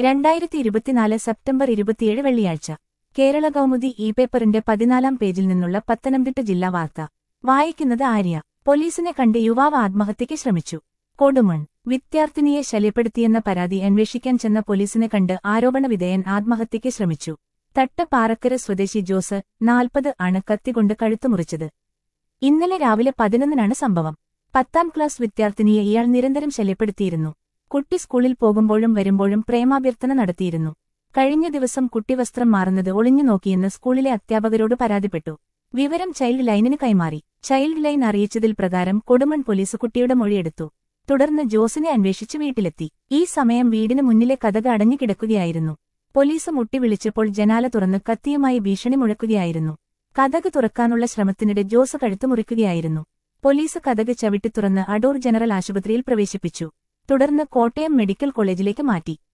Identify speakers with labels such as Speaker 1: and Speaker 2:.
Speaker 1: രണ്ടായിരത്തി ഇരുപത്തിനാല് സെപ്റ്റംബർ ഇരുപത്തിയേഴ് വെള്ളിയാഴ്ച കേരള കൗമുദി ഇ പേപ്പറിന്റെ പതിനാലാം പേജിൽ നിന്നുള്ള പത്തനംതിട്ട ജില്ലാ വാർത്ത വായിക്കുന്നത് ആര്യ പോലീസിനെ കണ്ട് യുവാവ് ആത്മഹത്യയ്ക്ക് ശ്രമിച്ചു കൊടുമൺ വിദ്യാർത്ഥിനിയെ ശല്യപ്പെടുത്തിയെന്ന പരാതി അന്വേഷിക്കാൻ ചെന്ന പോലീസിനെ കണ്ട് ആരോപണ വിധേയൻ ആത്മഹത്യയ്ക്ക് ശ്രമിച്ചു തട്ടപ്പാറക്കര സ്വദേശി ജോസ് നാൽപ്പത് ആണ് കത്തികൊണ്ട് കഴുത്തു മുറിച്ചത് ഇന്നലെ രാവിലെ പതിനൊന്നിനാണ് സംഭവം പത്താം ക്ലാസ് വിദ്യാർത്ഥിനിയെ ഇയാൾ നിരന്തരം ശല്യപ്പെടുത്തിയിരുന്നു കുട്ടി സ്കൂളിൽ പോകുമ്പോഴും വരുമ്പോഴും പ്രേമാഭ്യർത്ഥന നടത്തിയിരുന്നു കഴിഞ്ഞ ദിവസം കുട്ടി വസ്ത്രം മാറുന്നത് ഒളിഞ്ഞു നോക്കിയെന്ന് സ്കൂളിലെ അധ്യാപകരോട് പരാതിപ്പെട്ടു വിവരം ചൈൽഡ് ലൈനിന് കൈമാറി ചൈൽഡ് ലൈൻ അറിയിച്ചതിൽ പ്രകാരം കൊടുമൺ പോലീസ് കുട്ടിയുടെ മൊഴിയെടുത്തു തുടർന്ന് ജോസിനെ അന്വേഷിച്ച് വീട്ടിലെത്തി ഈ സമയം വീടിന് മുന്നിലെ കഥക അടഞ്ഞു കിടക്കുകയായിരുന്നു പോലീസ് മുട്ടി വിളിച്ചപ്പോൾ ജനാല തുറന്ന് കത്തിയുമായി ഭീഷണി മുഴക്കുകയായിരുന്നു കഥക് തുറക്കാനുള്ള ശ്രമത്തിനിടെ ജോസ് കഴുത്തു മുറിക്കുകയായിരുന്നു പോലീസ് കഥക് ചവിട്ടി തുറന്ന് അടൂർ ജനറൽ ആശുപത്രിയിൽ പ്രവേശിപ്പിച്ചു തുടർന്ന് കോട്ടയം മെഡിക്കൽ കോളേജിലേക്ക് മാറ്റി